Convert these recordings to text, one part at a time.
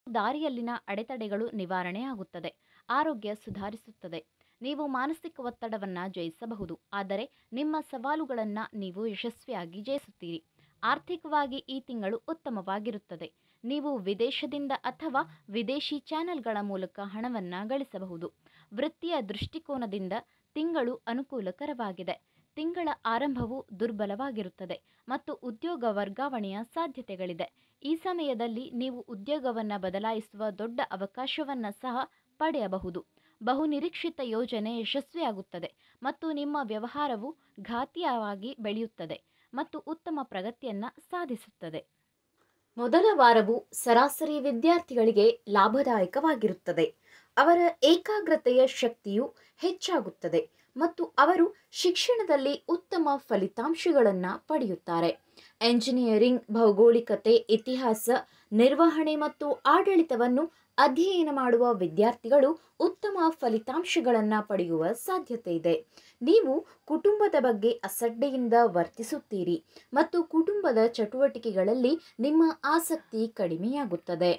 ದಾರಿಯಲ್ಲಿನ ಅಡೆತಡೆಗಳು ನಿವಾರಣೆಯಾಗುತ್ತದೆ ಆರೋಗ್ಯ ಸುಧಾರಿಸುತ್ತದೆ ನೀವು ಮಾನಸಿಕ ಒತ್ತಡವನ್ನು ಜಯಿಸಬಹುದು ಆದರೆ ನಿಮ್ಮ ಸವಾಲುಗಳನ್ನು ನೀವು ಯಶಸ್ವಿಯಾಗಿ ಜಯಿಸುತ್ತೀರಿ ಆರ್ಥಿಕವಾಗಿ ಈ ತಿಂಗಳು ಉತ್ತಮವಾಗಿರುತ್ತದೆ ನೀವು ವಿದೇಶದಿಂದ ಅಥವಾ ವಿದೇಶಿ ಚಾನೆಲ್ಗಳ ಮೂಲಕ ಹಣವನ್ನು ಗಳಿಸಬಹುದು ವೃತ್ತಿಯ ದೃಷ್ಟಿಕೋನದಿಂದ ತಿಂಗಳು ಅನುಕೂಲಕರವಾಗಿದೆ ತಿಂಗಳ ಆರಂಭವು ದುರ್ಬಲವಾಗಿರುತ್ತದೆ ಮತ್ತು ಉದ್ಯೋಗ ವರ್ಗಾವಣೆಯ ಸಾಧ್ಯತೆಗಳಿದೆ ಈ ಸಮಯದಲ್ಲಿ ನೀವು ಉದ್ಯೋಗವನ್ನು ಬದಲಾಯಿಸುವ ದೊಡ್ಡ ಅವಕಾಶವನ್ನು ಸಹ ಪಡೆಯಬಹುದು ಬಹುನಿರೀಕ್ಷಿತ ಯೋಜನೆ ಯಶಸ್ವಿಯಾಗುತ್ತದೆ ಮತ್ತು ನಿಮ್ಮ ವ್ಯವಹಾರವು ಘಾತೀಯವಾಗಿ ಬೆಳೆಯುತ್ತದೆ ಮತ್ತು ಉತ್ತಮ ಪ್ರಗತಿಯನ್ನು ಸಾಧಿಸುತ್ತದೆ ಮೊದಲ ವಾರವು ಸರಾಸರಿ ವಿದ್ಯಾರ್ಥಿಗಳಿಗೆ ಲಾಭದಾಯಕವಾಗಿರುತ್ತದೆ ಅವರ ಏಕಾಗ್ರತೆಯ ಶಕ್ತಿಯು ಹೆಚ್ಚಾಗುತ್ತದೆ ಮತ್ತು ಅವರು ಶಿಕ್ಷಣದಲ್ಲಿ ಉತ್ತಮ ಫಲಿತಾಂಶಗಳನ್ನು ಪಡೆಯುತ್ತಾರೆ ಎಂಜಿನಿಯರಿಂಗ್ ಭೌಗೋಳಿಕತೆ ಇತಿಹಾಸ ನಿರ್ವಹಣೆ ಮತ್ತು ಆಡಳಿತವನ್ನು ಅಧ್ಯಯನ ಮಾಡುವ ವಿದ್ಯಾರ್ಥಿಗಳು ಉತ್ತಮ ಫಲಿತಾಂಶಗಳನ್ನು ಪಡೆಯುವ ಸಾಧ್ಯತೆ ಇದೆ ನೀವು ಕುಟುಂಬದ ಬಗ್ಗೆ ಅಸಡ್ಡೆಯಿಂದ ವರ್ತಿಸುತ್ತೀರಿ ಮತ್ತು ಕುಟುಂಬದ ಚಟುವಟಿಕೆಗಳಲ್ಲಿ ನಿಮ್ಮ ಆಸಕ್ತಿ ಕಡಿಮೆಯಾಗುತ್ತದೆ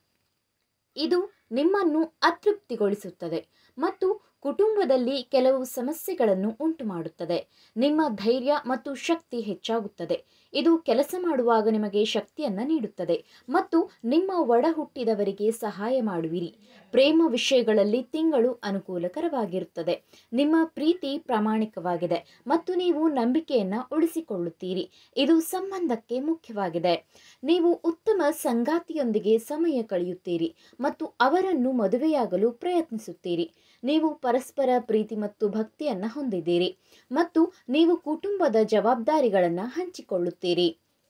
ಇದು ನಿಮ್ಮನ್ನು ಅತೃಪ್ತಿಗೊಳಿಸುತ್ತದೆ ಮತ್ತು ಕುಟುಂಬದಲ್ಲಿ ಕೆಲವು ಸಮಸ್ಯೆಗಳನ್ನು ಉಂಟುಮಾಡುತ್ತದೆ ನಿಮ್ಮ ಧೈರ್ಯ ಮತ್ತು ಶಕ್ತಿ ಹೆಚ್ಚಾಗುತ್ತದೆ ಇದು ಕೆಲಸ ಮಾಡುವಾಗ ನಿಮಗೆ ಶಕ್ತಿಯನ್ನು ನೀಡುತ್ತದೆ ಮತ್ತು ನಿಮ್ಮ ಒಡ ಹುಟ್ಟಿದವರಿಗೆ ಸಹಾಯ ಮಾಡುವಿರಿ ಪ್ರೇಮ ವಿಷಯಗಳಲ್ಲಿ ತಿಂಗಳು ಅನುಕೂಲಕರವಾಗಿರುತ್ತದೆ ನಿಮ್ಮ ಪ್ರೀತಿ ಪ್ರಾಮಾಣಿಕವಾಗಿದೆ ಮತ್ತು ನೀವು ನಂಬಿಕೆಯನ್ನು ಉಳಿಸಿಕೊಳ್ಳುತ್ತೀರಿ ಇದು ಸಂಬಂಧಕ್ಕೆ ಮುಖ್ಯವಾಗಿದೆ ನೀವು ಉತ್ತಮ ಸಂಗಾತಿಯೊಂದಿಗೆ ಸಮಯ ಕಳೆಯುತ್ತೀರಿ ಮತ್ತು ಅವರನ್ನು ಮದುವೆಯಾಗಲು ಪ್ರಯತ್ನಿಸುತ್ತೀರಿ ನೀವು ಪರಸ್ಪರ ಪ್ರೀತಿ ಮತ್ತು ಭಕ್ತಿಯನ್ನು ಹೊಂದಿದ್ದೀರಿ ಮತ್ತು ನೀವು ಕುಟುಂಬದ ಜವಾಬ್ದಾರಿಗಳನ್ನು ಹಂಚಿಕೊಳ್ಳುತ್ತೀರಿ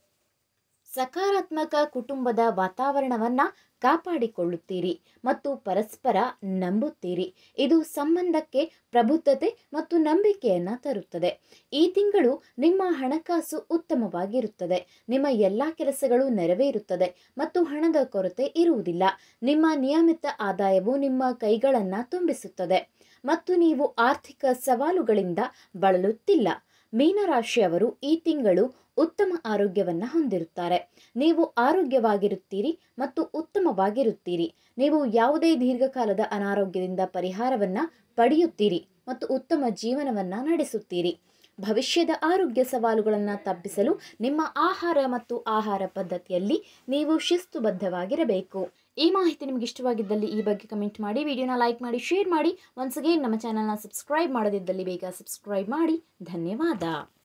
ಸಕಾರಾತ್ಮಕ ಕುಟುಂಬದ ವಾತಾವರಣವನ್ನು ಕಾಪಾಡಿಕೊಳ್ಳುತ್ತೀರಿ ಮತ್ತು ಪರಸ್ಪರ ನಂಬುತ್ತೀರಿ ಇದು ಸಂಬಂಧಕ್ಕೆ ಪ್ರಬುದ್ಧತೆ ಮತ್ತು ನಂಬಿಕೆಯನ್ನು ತರುತ್ತದೆ ಈ ತಿಂಗಳು ನಿಮ್ಮ ಹಣಕಾಸು ಉತ್ತಮವಾಗಿರುತ್ತದೆ ನಿಮ್ಮ ಎಲ್ಲ ಕೆಲಸಗಳು ನೆರವೇರುತ್ತದೆ ಮತ್ತು ಹಣದ ಕೊರತೆ ಇರುವುದಿಲ್ಲ ನಿಮ್ಮ ನಿಯಮಿತ ಆದಾಯವು ನಿಮ್ಮ ಕೈಗಳನ್ನು ತುಂಬಿಸುತ್ತದೆ ಮತ್ತು ನೀವು ಆರ್ಥಿಕ ಸವಾಲುಗಳಿಂದ ಬಳಲುತ್ತಿಲ್ಲ ಮೀನರಾಶಿಯವರು ಈ ತಿಂಗಳು ಉತ್ತಮ ಆರೋಗ್ಯವನ್ನು ಹೊಂದಿರುತ್ತಾರೆ ನೀವು ಆರೋಗ್ಯವಾಗಿರುತ್ತೀರಿ ಮತ್ತು ಉತ್ತಮವಾಗಿರುತ್ತೀರಿ ನೀವು ಯಾವುದೇ ದೀರ್ಘಕಾಲದ ಅನಾರೋಗ್ಯದಿಂದ ಪರಿಹಾರವನ್ನು ಪಡೆಯುತ್ತೀರಿ ಮತ್ತು ಉತ್ತಮ ಜೀವನವನ್ನು ನಡೆಸುತ್ತೀರಿ ಭವಿಷ್ಯದ ಆರೋಗ್ಯ ಸವಾಲುಗಳನ್ನು ತಪ್ಪಿಸಲು ನಿಮ್ಮ ಆಹಾರ ಮತ್ತು ಆಹಾರ ಪದ್ಧತಿಯಲ್ಲಿ ನೀವು ಶಿಸ್ತುಬದ್ಧವಾಗಿರಬೇಕು ಈ ಮಾಹಿತಿ ನಿಮಗೆ ಇಷ್ಟವಾಗಿದ್ದಲ್ಲಿ ಈ ಬಗ್ಗೆ ಕಮೆಂಟ್ ಮಾಡಿ ವಿಡಿಯೋನ ಲೈಕ್ ಮಾಡಿ ಶೇರ್ ಮಾಡಿ ಒನ್ಸ್ ಅಗೇನ್ ನಮ್ಮ ಚಾನಲ್ನ ಸಬ್ಸ್ಕ್ರೈಬ್ ಮಾಡದಿದ್ದಲ್ಲಿ ಬೇಗ ಸಬ್ಸ್ಕ್ರೈಬ್ ಮಾಡಿ ಧನ್ಯವಾದ